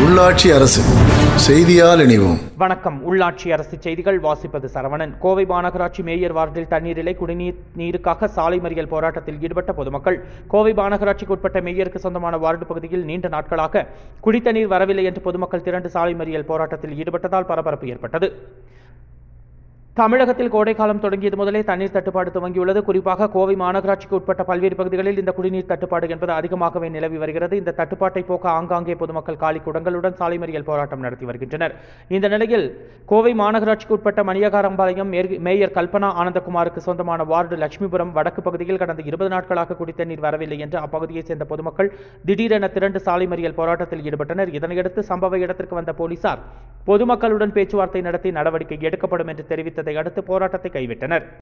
உள்ளாட்சி அரசு செய்தியால் இணைவோம் வணக்கம் உள்ளாட்சி அரசு செய்திகள் வாசிப்பது சரவணன் கோவை மாநகராட்சி மேயர் வார்டில் தண்ணீர் இல்லை குடிநீர் நீருக்காக சாலை மறியல் போராட்டத்தில் ஈடுபட்ட பொதுமக்கள் கோவை மாநகராட்சிக்கு உட்பட்ட மேயருக்கு சொந்தமான வார்டு பகுதியில் நீண்ட நாட்களாக குடித்தண்ணீர் வரவில்லை என்று பொதுமக்கள் திரண்டு சாலை மறியல் போராட்டத்தில் ஈடுபட்டதால் பரபரப்பு ஏற்பட்டது தமிழகத்தில் கோடைக்காலம் தொடங்கியது முதலே தண்ணீர் தட்டுப்பாடு துவங்கியுள்ளது குறிப்பாக கோவை மாநகராட்சிக்கு உட்பட்ட பல்வேறு பகுதிகளில் இந்த குடிநீர் தட்டுப்பாடு என்பது அதிகமாகவே நிலவி வருகிறது இந்த தட்டுப்பாட்டை போக்க ஆங்காங்கே பொதுமக்கள் காலி குடங்களுடன் சாலை மறியல் போராட்டம் நடத்தி வருகின்றனர் இந்த நிலையில் கோவை மாநகராட்சிக்கு உட்பட்ட மணியகாரம்பாளையம் மேற்கு- மேயர் கல்பனா ஆனந்தகுமாருக்கு சொந்தமான வார்டு லட்சுமிபுரம் வடக்கு பகுதியில் கடந்த இருபது நாட்களாக குடித்தண்ணீர் வரவில்லை என்று அப்பகுதியைச் சேர்ந்த பொதுமக்கள் திடீரென திரண்டு சாலை மறியல் போராட்டத்தில் ஈடுபட்டனர் இதனையடுத்து சம்பவ இடத்திற்கு வந்த போலீசார் பொதுமக்களுடன் பேச்சுவார்த்தை நடத்தி நடவடிக்கை எடுக்கப்படும் என்று தெரிவித்ததை அடுத்து போராட்டத்தை கைவிட்டனர்